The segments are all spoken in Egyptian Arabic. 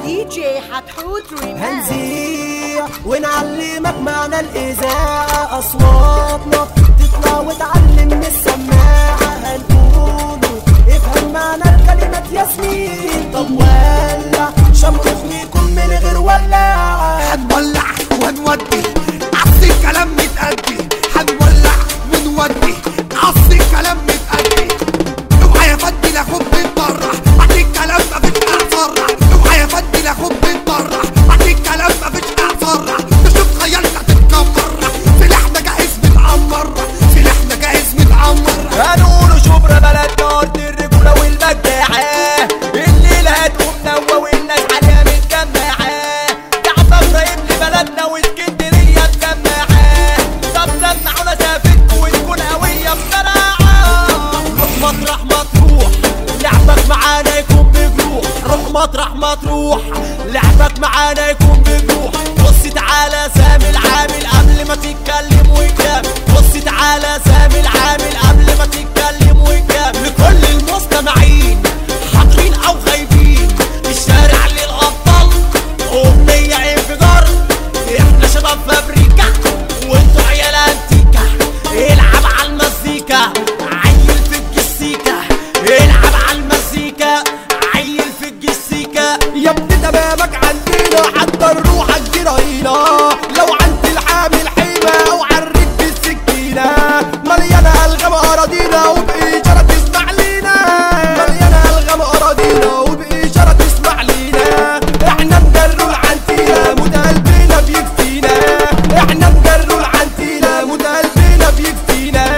دي جي حتحوت ريماكس هنذيع ونعلمك معنى الإذاعة أصواتنا تطلع وتعلم من السماعة هنقوله افهم معنى الكلمات ياسمين طب ولع شمرخ ليكم من غير ولاعة هنولع ونودي عصي الكلام متأدي هنولع ونودي عصي الكلام متأدي اوعى يا فندي لا خد بره بعد الكلام مفيش اعصرح اوعى يا فندي لا خد بره بعد الكلام مفيش اعصرح تشوف خيالنا تتكمر سلاحنا جاهز متعمر سلاحنا جاهز متعمر هنقولوا شبرا بلدنا ارض الرجوله والمجاعه الليله هتقوم نوى والناس عليها متجمعه كعب ابراهيم لبلدنا واسكندريه مجمعه طب سمعونا سافتكوا وتكون قويه بصراحه روح مطرح ما تروح لعبك معانا يكون بجروح روح مطرح ما تروح لعبك معانا يكون بجروح بص تعالى سامي العامل قبل ما تتكلم ويكمل بص تعالى سامي العامل قبل ما تتكلم ويكمل لكل المستمعين حاضرين او غايبين الشارع للابطال اغنيه انفجار احنا شباب فابريكا وانتوا عيال انتيكا العب على المزيكا عيل في الجسيكا العب على المزيكا عيل في الجسيكا يا ابني تمامك عندنا حتى روحك دي رهينة لو عند الحامل حيمة او عالريك بالسكينة مليانة ألغام أراضينا وبإشارة تسمع لينا مليانة ألغام أراضينا وبإشارة تسمع لينا احنا مجروا العنتيلة موت قلبنا بيكفينا احنا مجروا العنتيلة موت قلبنا بيكفينا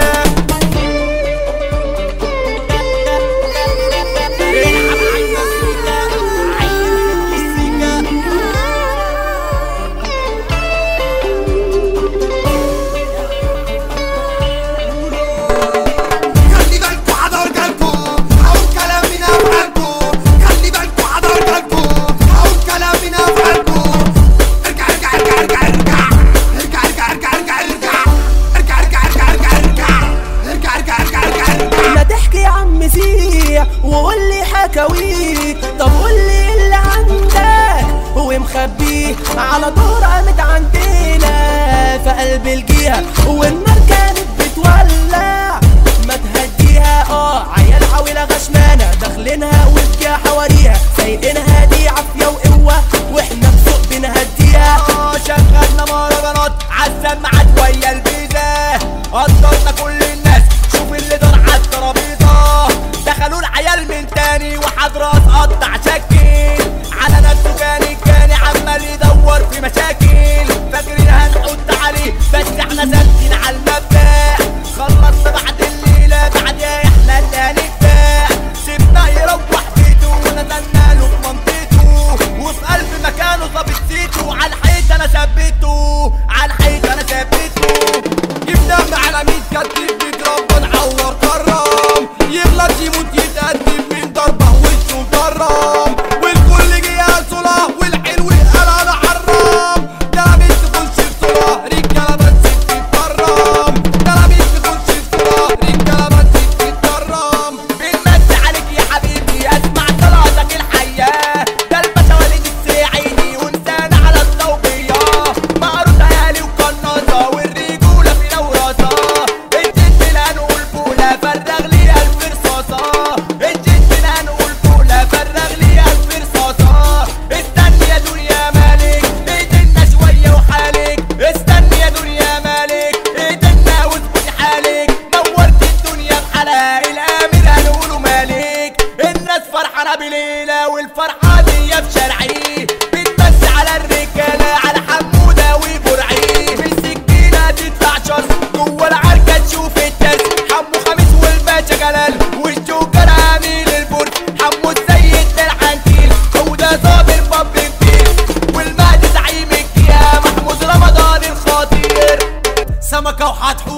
العب على المزيكا عيل في الجسيكا خلي بالكوا حضر جالكوا هقول كلام من افعالكوا خلي بالكوا حضر جالكوا هقول كلام من افعالكوا ارجع ارجع ارجع ارجع ارجع ارجع ارجع ارجع ارجع ارجع ارجع ارجع ارجع ارجع ارجع ارجع ارجع ارجع ارجع ما تحكي يا عم زيع وقول لي حكاويك طب قول لي اللي عندك ومخبيه على دور قامت عندنا في قلب الجيهة والنار كانت بتولع ما تهديها اه عيال عويلة غشمانة داخلينها وفيها حواريها سايقينها دي عافية وقوة واحنا بسوق بنهديها اه شغلنا مهرجانات عالسماعات ويا البيزة قدرنا كل الناس شوف اللي دار عالترابيزة دخلوا العيال من تاني وحضرة تقطع شكل على نفسه كان الجاني عمال يدور في مشاكل فاكرين هنحط عليه بس احنا ثابتين على المبدأ خلصنا بعد الليلة بعدها احنا اللي هنبدأ سيبنا يروح بيته ونزلنا له في منطقته وفي قلب مكانه ظابط سيته على الحيط انا ثبته على الحيط انا ثبته جبنا على ميت كتير بيتربى نعور كرام يغلط يموت يتقدم من ضربة وشه مكرم والكل جه صلاة والحلو قال انا حرام كلامي تخش في صلاة رجالة ما تسيب تتكرم كلامي تخش في صلاة رجالة ما تسيب تتكرم بنمد عليك يا حبيبي اسمع صلاتك الحياة ده الباشا وليد الساعيني وانسان على الصوبية معروض عيالي وقناصة والرجولة فينا وراسة الجد لانه والفولة فرغ لي الف رصاصة الجد لانه والفولة فرغ لي الف رصاصة استني يا دنيا مالك ايدنا شوية وحالك استني يا دنيا مالك ايدنا واظبطي حالك نورت الدنيا بحالها الامير هنقوله مالك الناس فرحانة بليلة والفرحة دي في شرعي بتمسي على الرجالة على حمودة وبرعي في السكينة تدفع شر جوه العركة تشوف التاس حمو خميس والباشا جلال والجوكر امين البرج حمو السيد العنتيل حودة صابر باب البيت والمهدي زعيم الجيام محمود رمضان الخطير سمكة وحتحو